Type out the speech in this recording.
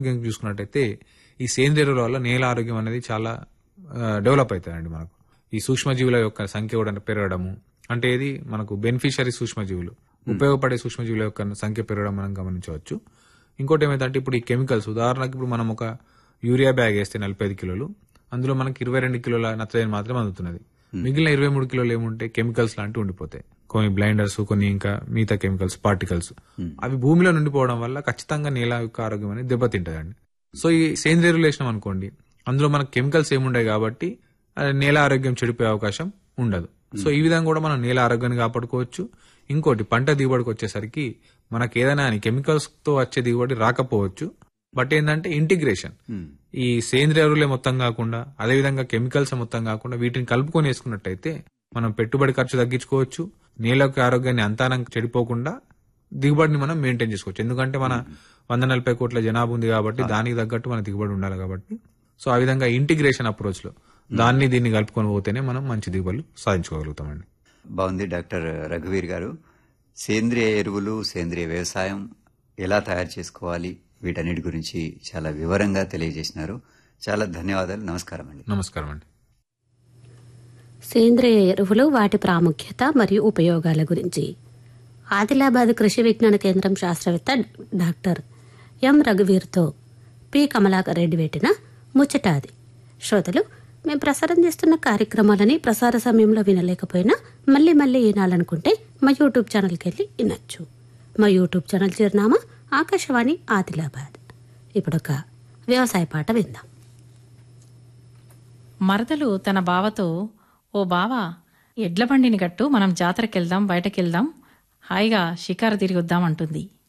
ఆరోగ్యం చూసుకున్నట్టయితే ఈ సేంద్రియ ఎరువుల వల్ల నేల ఆరోగ్యం అనేది చాలా డెవలప్ అవుతుందండి మనకు ఈ సూక్ష్మజీవుల యొక్క సంఖ్య కూడా పెరగడము అంటే ఇది మనకు బెనిఫిషరీ సూక్ష్మజీవులు ఉపయోగపడే సూక్ష్మజీవుల యొక్క సంఖ్య పెరగడం మనం గమనించవచ్చు ఇంకోటి ఏమైందంటే ఇప్పుడు ఈ కెమికల్స్ ఉదాహరణకు ఇప్పుడు మనం ఒక యూరియా బ్యాగ్ వేస్తే నలభై ఐదు కిలోలు అందులో మనకి ఇరవై రెండు కిలోల నత్రజని మాత్రమే అందుతున్నది మిగిలిన ఇరవై మూడు కిలోలు ఏముంటాయి కెమికల్స్ లాంటివి ఉండిపోతాయి కొన్ని బ్లైండర్స్ కొన్ని ఇంకా మిగతా కెమికల్స్ పార్టికల్స్ అవి భూమిలో నుండిపోవడం వల్ల ఖచ్చితంగా నేల యొక్క ఆరోగ్యం అనేది దెబ్బతింటదండి సో ఈ సేంద్రియ ఎరువులు వేసినాం అనుకోండి అందులో మనకు కెమికల్స్ ఏముండవు కాబట్టి ఆ, నేల ఆరోగ్యం చెడిపోయే అవకాశం ఉండదు సో ఈ విధంగా కూడా మనం నేల ఆరోగ్యాన్ని కాపాడుకోవచ్చు ఇంకోటి పంట దిగుబడికి వచ్చేసరికి మనకి ఏదైనా కెమికల్స్ తో వచ్చే దిగుబడి రాకపోవచ్చు బట్ ఏంటంటే ఇంటిగ్రేషన్ ఈ సేంద్రియ ఎరువులే మొత్తం కాకుండా అదే విధంగా కెమికల్స్ మొత్తం కాకుండా వీటిని కలుపుకొని వేసుకున్నట్టయితే మనం పెట్టుబడి ఖర్చు తగ్గించుకోవచ్చు నేల యొక్క ఆరోగ్యాన్ని అంతానం చెడిపోకుండా దిగుబడిని మనం మెయింటైన్ చేసుకోవచ్చు ఎందుకంటే మన వంద నలభై కోట్ల జనాభా ఉంది కాబట్టి దానికి తగ్గట్టు మన దిగుబడి ఉండాలి కాబట్టి సో ఆ విధంగా ఇంటిగ్రేషన్ అప్రోచ్ లో దాన్ని దీన్ని కలుపుకొని పోతేనే మనం మంచి దిగుబడులు సాధించుకోగలుగుతామండి బాగుంది డాక్టర్ రఘువీర్ గారు సేంద్రియ ఎరువులు సేంద్రియ వ్యవసాయం ఎలా తయారు చేసుకోవాలి వీటన్నిటి గురించి చాలా వివరంగా తెలియజేసినారు చాలా ధన్యవాదాలు నమస్కారం అండి నమస్కారం అండి సేంద్రియ ఎరువులు వాటి ప్రాముఖ్యత మరియు ఉపయోగాల గురించి ఆదిలాబాద్ కృషి విజ్ఞాన కేంద్రం శాస్త్రవేత్త డాక్టర్ ఎం రఘువీర్తో పి కమలాకర్ రెడ్డి పెట్టిన ముచ్చటాది శ్రోతలు మేము ప్రసారం చేస్తున్న కార్యక్రమాలని ప్రసార సమయంలో వినలేకపోయినా మళ్ళీ మళ్ళీ వినాలనుకుంటే మా యూట్యూబ్ ఛానల్కి వెళ్ళి వినొచ్చు మా యూట్యూబ్ ఛానల్ చిరునామా ఆకాశవాణి ఆదిలాబాద్ ఇప్పుడొక వ్యవసాయ పాట విందాం మరదలు తన బావతో ఓ బావ ఎడ్ల బండిని గట్టు మనం జాతరకెళ్దాం బయటకెళ్దాం హాయిగా షికారు తిరిగొద్దాం అంటుంది